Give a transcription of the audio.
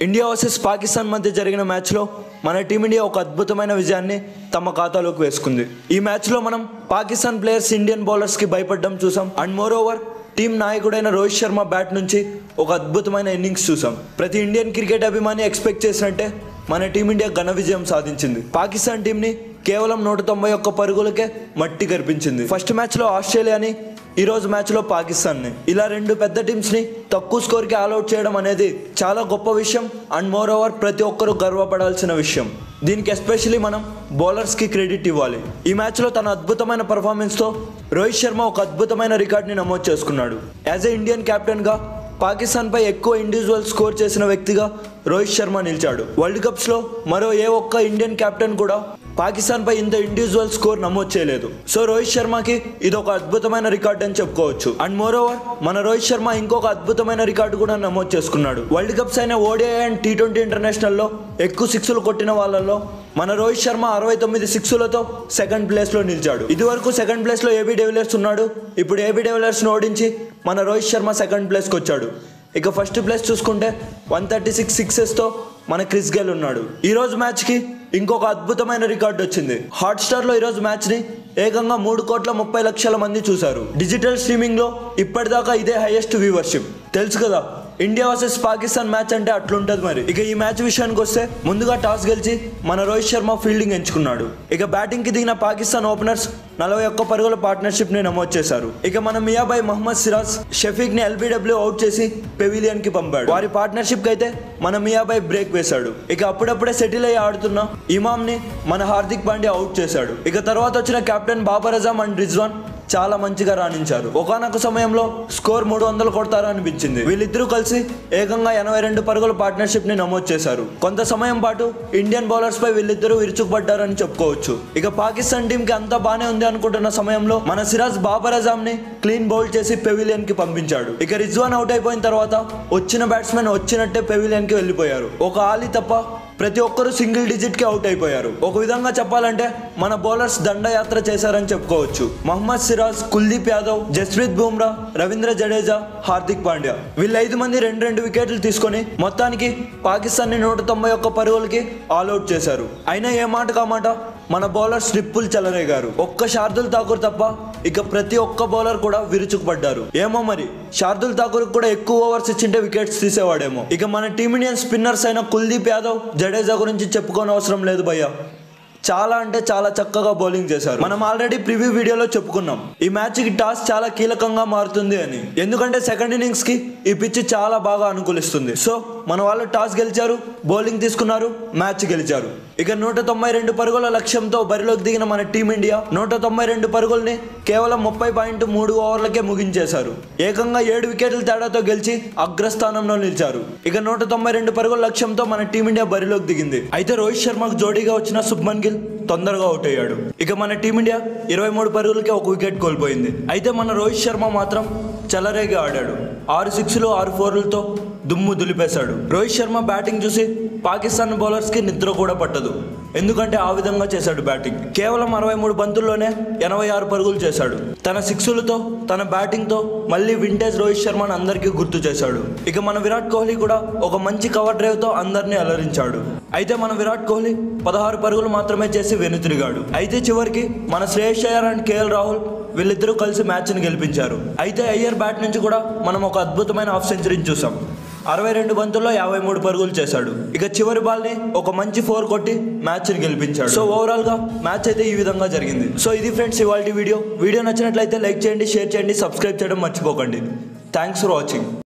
India versus Pakistan మధ్య జరిగిన మ్యాచ్లో మన టీమిండియా ఒక అద్భుతమైన విజయాన్ని తమ ఖాతాలోకి వేసుకుంది ఈ మ్యాచ్లో మనం పాకిస్తాన్ ప్లేయర్స్ ఇండియన్ బౌలర్స్కి భయపడడం చూసాం అండ్ మోర్ ఓవర్ టీం నాయకుడైన రోహిత్ శర్మ బ్యాట్ నుంచి ఒక అద్భుతమైన ఇన్నింగ్స్ చూసాం ప్రతి ఇండియన్ క్రికెట్ అభిమాని ఎక్స్పెక్ట్ చేసినట్టే మన టీమిండియా ఘన విజయం సాధించింది పాకిస్తాన్ టీంని కేవలం నూట తొంభై ఒక్క పరుగులకే మట్టి కనిపించింది ఫస్ట్ మ్యాచ్లో ఆస్ట్రేలియాని ఈ రోజు మ్యాచ్లో పాకిస్తాన్ని ఇలా రెండు పెద్ద టీమ్స్ని తక్కువ స్కోర్కి ఆల్అౌట్ చేయడం అనేది చాలా గొప్ప విషయం అండ్ మోర్ ఓవర్ ప్రతి ఒక్కరూ గర్వపడాల్సిన విషయం దీనికి ఎస్పెషలీ మనం బౌలర్స్కి క్రెడిట్ ఇవ్వాలి ఈ మ్యాచ్లో తన అద్భుతమైన పర్ఫార్మెన్స్తో రోహిత్ శర్మ ఒక అద్భుతమైన రికార్డ్ని నమోదు చేసుకున్నాడు యాజ్ ఏ ఇండియన్ కెప్టెన్గా పాకిస్తాన్పై ఎక్కువ ఇండివిజువల్ స్కోర్ చేసిన వ్యక్తిగా రోహిత్ శర్మ నిలిచాడు వరల్డ్ కప్స్లో మరో ఏ ఒక్క ఇండియన్ కెప్టెన్ కూడా పాకిస్తాన్పై ఇంత ఇండివిజువల్ స్కోర్ నమోదు చేయలేదు సో రోహిత్ శర్మకి ఇది ఒక అద్భుతమైన రికార్డ్ అని చెప్పుకోవచ్చు అండ్ మోర్ ఓవర్ మన రోహిత్ శర్మ ఇంకొక అద్భుతమైన రికార్డు కూడా నమోదు చేసుకున్నాడు వరల్డ్ కప్స్ అయిన ఓడిఐ అండ్ టీ ట్వంటీ ఇంటర్నేషనల్లో ఎక్కువ సిక్స్లు కొట్టిన వాళ్ళలో మన రోహిత్ శర్మ అరవై తొమ్మిది సిక్స్లతో సెకండ్ ప్లేస్లో నిలిచాడు ఇదివరకు సెకండ్ ప్లేస్లో ఏబీ డెవిలియర్స్ ఉన్నాడు ఇప్పుడు ఏబీ డెవిలియర్స్ను ఓడించి మన రోహిత్ శర్మ సెకండ్ ప్లేస్కి వచ్చాడు ఇక ఫస్ట్ ప్లేస్ చూసుకుంటే వన్ థర్టీ సిక్స్ సిక్సెస్తో మన క్రిస్ గేల్ ఉన్నాడు ఈ రోజు మ్యాచ్కి ఇంకొక అద్భుతమైన రికార్డు వచ్చింది హాట్స్టార్లో ఈరోజు మ్యాచ్ని ఏకంగా మూడు కోట్ల ముప్పై లక్షల మంది చూశారు డిజిటల్ స్ట్రీమింగ్లో ఇప్పటిదాకా ఇదే హైయెస్ట్ వ్యూవర్షిప్ తెలుసు కదా ఇండియా వర్సెస్ పాకిస్తాన్ మ్యాచ్ అంటే అట్లుంటది మరి ఇక ఈ మ్యాచ్ విషయానికి వస్తే ముందుగా టాస్ గెలిచి మన రోహిత్ శర్మ ఫీల్డింగ్ ఎంచుకున్నాడు ఇక బ్యాటింగ్ కి దిగిన పాకిస్తాన్ ఓపెనర్స్ నలభై ఒక్క పరుగుల పార్ట్నర్షిప్ ని నమోదు చేశారు ఇక మన మియాబాయ్ మహమ్మద్ సిరాజ్ షఫీక్ ని ఎల్బిడబ్ల్యూ అవుట్ చేసి పెవిలియన్ కి పంపాడు వారి పార్ట్నర్షిప్ కి అయితే మన మియాబాయ్ బ్రేక్ వేశాడు ఇక అప్పుడప్పుడే సెటిల్ అయ్యి ఆడుతున్న ఇమామ్ ని మన హార్దిక్ పాండ్యా అవుట్ చేశాడు ఇక తర్వాత వచ్చిన కెప్టెన్ బాబర్ అజామ్ అండ్ రిజ్వాన్ చాలా మంచిగా రాణించారు ఒకనొక సమయంలో స్కోర్ మూడు వందలు కొడతారు అనిపించింది వీళ్ళిద్దరూ కలిసి ఏకంగా ఎనభై రెండు పరుగుల పార్ట్నర్షిప్ ని నమోదు చేశారు కొంత సమయం పాటు ఇండియన్ బౌలర్స్ పై వీళ్ళిద్దరూ విరుచుకుపడ్డారని చెప్పుకోవచ్చు ఇక పాకిస్తాన్ టీం కి అంతా బానే ఉంది అనుకుంటున్న సమయంలో మన సిరాజ్ బాబర్ అజామ్ ని క్లీన్ బౌల్ చేసి పెవిలియన్ కి పంపించాడు ఇక రిజ్వాన్ అవుట్ అయిపోయిన తర్వాత వచ్చిన బ్యాట్స్మెన్ వచ్చినట్టే పెవిలియన్ కి వెళ్ళిపోయారు ఒక ఆలి తప్ప ప్రతి ఒక్కరూ సింగిల్ డిజిట్ కి అవుట్ అయిపోయారు ఒక విధంగా చెప్పాలంటే మన బౌలర్స్ దండయాత్ర చేశారని చెప్పుకోవచ్చు మహమ్మద్ సిరాజ్ కుల్దీప్ యాదవ్ జస్ప్రీత్ బుమ్రా రవీంద్ర జడేజా హార్దిక్ పాండ్యా వీళ్ళ ఐదు మంది రెండు రెండు వికెట్లు తీసుకొని మొత్తానికి పాకిస్తాన్ ని నూట తొంభై ఒక్క పరుగులకి ఆల్అౌట్ చేశారు అయినా ఏ మాట కామాట మన బౌలర్ స్లిప్పులు చెలరేగారు ఒక్క శార్దుల్ ఠాకూర్ తప్ప ఇక ప్రతి ఒక్క బౌలర్ కూడా విరుచుకుపడ్డారు ఏమో మరి శార్దుల్ ఠాకూర్ కూడా ఎక్కువ ఓవర్స్ ఇచ్చింటే వికెట్స్ తీసేవాడేమో ఇక మన టీమిండియన్ స్పిన్నర్స్ అయిన కుల్దీప్ యాదవ్ జడేజా గురించి చెప్పుకోని అవసరం లేదు భయ్య చాలా అంటే చాలా చక్కగా బౌలింగ్ చేశారు మనం ఆల్రెడీ ప్రివ్యూ వీడియోలో చెప్పుకున్నాం ఈ మ్యాచ్ కి టాస్ చాలా కీలకంగా మారుతుంది అని ఎందుకంటే సెకండ్ ఇన్నింగ్స్ కి ఈ పిచ్ చాలా బాగా అనుకూలిస్తుంది సో మన వాళ్ళు టాస్ గెలిచారు బౌలింగ్ తీసుకున్నారు మ్యాచ్ గెలిచారు ఇక నూట తొంభై రెండు పరుగుల లక్ష్యంతో బరిలోకి దిగిన మన టీమిండియా నూట తొంభై రెండు పరుగుల్ని కేవలం ముప్పై పాయింట్ మూడు ఓవర్లకే ముగించేశారు ఏకంగా ఏడు వికెట్ల తేడాతో గెలిచి అగ్రస్థానంలో నిలిచారు ఇక నూట తొంభై రెండు పరుగుల లక్ష్యంతో మన టీమిండియా బరిలోకి దిగింది అయితే రోహిత్ శర్మకు జోడీగా వచ్చిన శుభ్మన్ గిల్ తొందరగా అవుట్ అయ్యాడు ఇక మన టీమిండియా ఇరవై మూడు పరుగులకే ఒక వికెట్ కోల్పోయింది అయితే మన రోహిత్ శర్మ మాత్రం చెలరేగి ఆడాడు ఆరు సిక్స్లు ఆరు ఫోర్లతో దుమ్ము దులిపేశాడు రోహిత్ శర్మ బ్యాటింగ్ చూసి పాకిస్తాన్ బౌలర్స్కి నిద్ర కూడా పట్టదు ఎందుకంటే ఆ విధంగా చేశాడు బ్యాటింగ్ కేవలం అరవై మూడు బంతుల్లోనే ఎనభై ఆరు పరుగులు చేశాడు తన సిక్సులతో తన బ్యాటింగ్తో మళ్ళీ వింటేజ్ రోహిత్ శర్మను అందరికీ గుర్తు చేశాడు ఇక మన విరాట్ కోహ్లీ కూడా ఒక మంచి కవర్ డ్రైవ్తో అందరినీ అలరించాడు అయితే మన విరాట్ కోహ్లీ పదహారు పరుగులు మాత్రమే చేసి వెనుతిరిగాడు అయితే చివరికి మన శ్రేయస్ అయ్యర్ అండ్ కేఎల్ రాహుల్ వీళ్ళిద్దరూ కలిసి మ్యాచ్ని గెలిపించారు అయితే అయ్యర్ బ్యాట్ నుంచి కూడా మనం ఒక అద్భుతమైన హాఫ్ సెంచరీని చూసాం అరవై రెండు బంతుల్లో యాభై మూడు పరుగులు చేశాడు ఇక చివరి బాల్ ని ఒక మంచి ఫోర్ కొట్టి మ్యాచ్ ని గెలిపించాడు సో ఓవరాల్ గా మ్యాచ్ అయితే ఈ విధంగా జరిగింది సో ఇది ఫ్రెండ్స్ ఇవాళ వీడియో వీడియో నచ్చినట్లయితే లైక్ చేయండి షేర్ చేయండి సబ్స్క్రైబ్ చేయడం మర్చిపోకండి థ్యాంక్స్ ఫర్ వాచింగ్